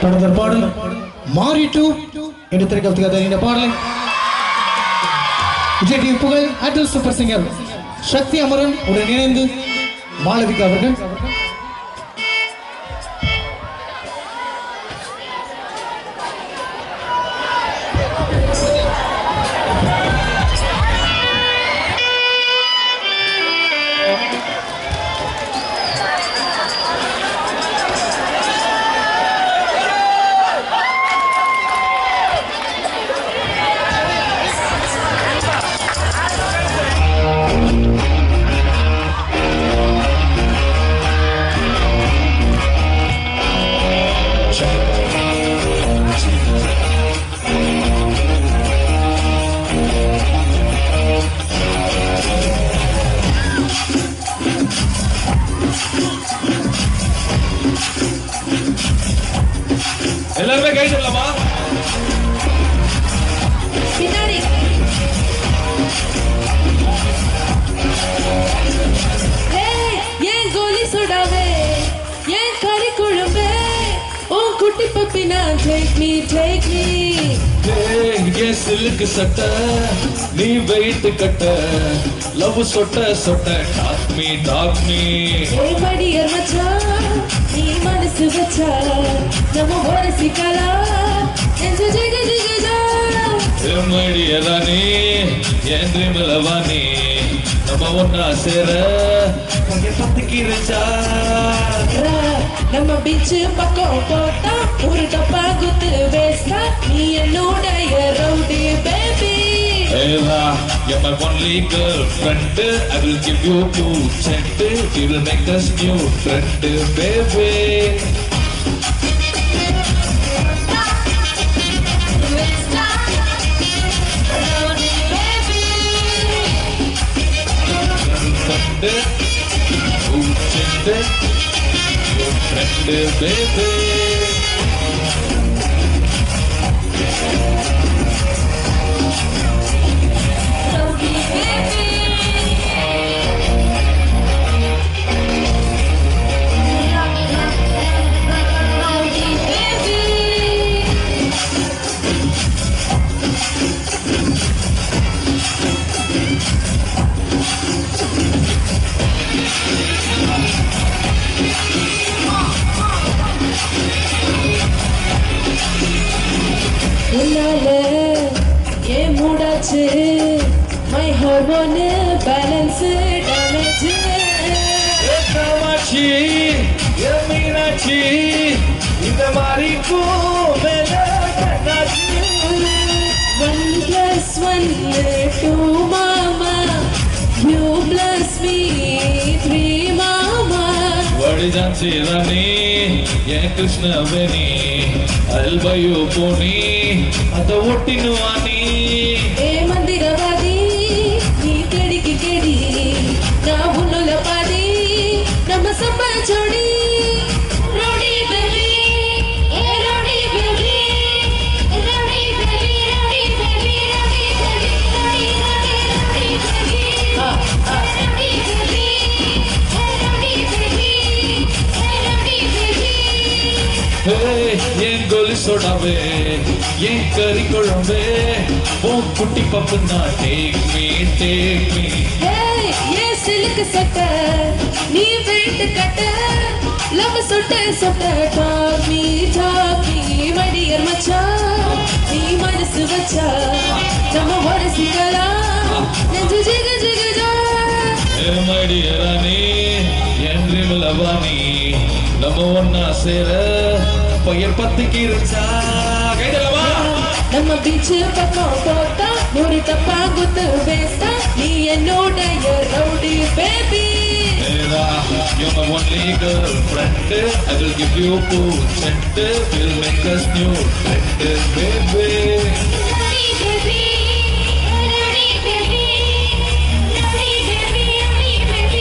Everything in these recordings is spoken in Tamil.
தொடர்ந்த பாடல் மாறி டூ என்று திரைக்கத்துக்காக இந்த பாடலை விஜய் டிவி புகழ் actor super singer Sakthi Amaran உடன் இணைந்து மாளவிகா அவர்கள் எல்லாருமே கை சொல்லலாமா பின்னாடி ஏய், ஏன் கோலி சுடாவே ஏன் கறி குழம்பே உன் குட்டி பப்பி நான் டேக் மீ டேக் மீ ஏன் சில்லுக்கு சட்ட நீ வெயிட் கட்ட லவ் சொட்ட சொட்ட டாக் மீ டாக் மீ ஏய் மடியர் மச்சான் நீ மனசு வச்சா நம்ம ஒரு சிக்கலா நெஞ்சு ஜிகு ஜிகுதா மடியதானே என் ட்ரீம்லவானே நம்ம ஒன்னா சேர உங்க பத்துக்கிருச்சா நம்ம பீச்சு பக்கம் போட்டா ஒரு டப்பா குத்து வேஸ்டா நீ என்னுடைய rowdy baby Ella, you're my only girlfriend. I will give you two cent. We will make us new friend, baby. Friend, two cent. Your friend, baby. உன்னால ஏன் மூடாச்சு my hormone balance damage Kamatchi என் மீனாட்சி இந்த மாதிரி மேல கண்ணாச்சி ஒன் பிளஸ் ஒன் டூ மாமா யூ பிளஸ் மீ த்ரீ மாமா வடிஜான்சி ராணி என் கிருஷ்ணவேணி அல்பயோ போனி அத ஒட்டினு வாணி ஏ மந்திரவாதி நீ கேடிக்கு கேடி நான் உன்னுல பாதி நம்ம சம்பா ஜோடி ரவுடி பேபி ஏ rowdy baby rowdy baby rowdy baby rowdy baby rowdy rowdy rowdy baby ஆ ஆ rowdy baby rowdy baby rowdy baby ஏய், என் கோலி சொடாவே என் கறி குழம்பே உன் குட்டி பப்பு நான் டேக் மீ டேக் மீ ஏய், ஏன் சிலுக்கு சட்டை? நீ வீட்டு கட்ட லவ் சொட்ட சொட்ட டாமி டாமி மடியர் மச்சான் நீ மனசு வச்சா நம்ம ஒரு சிக்கலாம் நெஞ்சு ஜிகு ஜிகுதா மடியரானே என் லவானி நம்ம ஒன்னா சேர பையன் பத்துக்கு இருச்சா கைதலவா நம்ம பீச்சு பக்கம் போட்டா ஒரு டப்பா குத்து வேஸ்டா நீ என்னோடைய rowdy baby Mera, you're my only girlfriend. I will give you two cent. We'll make us new friend, baby. Rowdy baby rowdy baby rowdy baby rowdy baby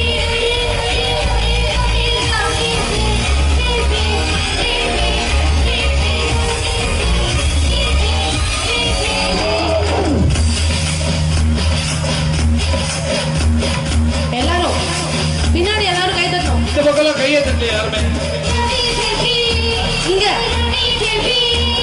எல்லாரும் பின்னாடி எல்லாரும் கை தட்டணும் இந்த பக்கம் கையை தட்டு யாருமே இங்க honey baby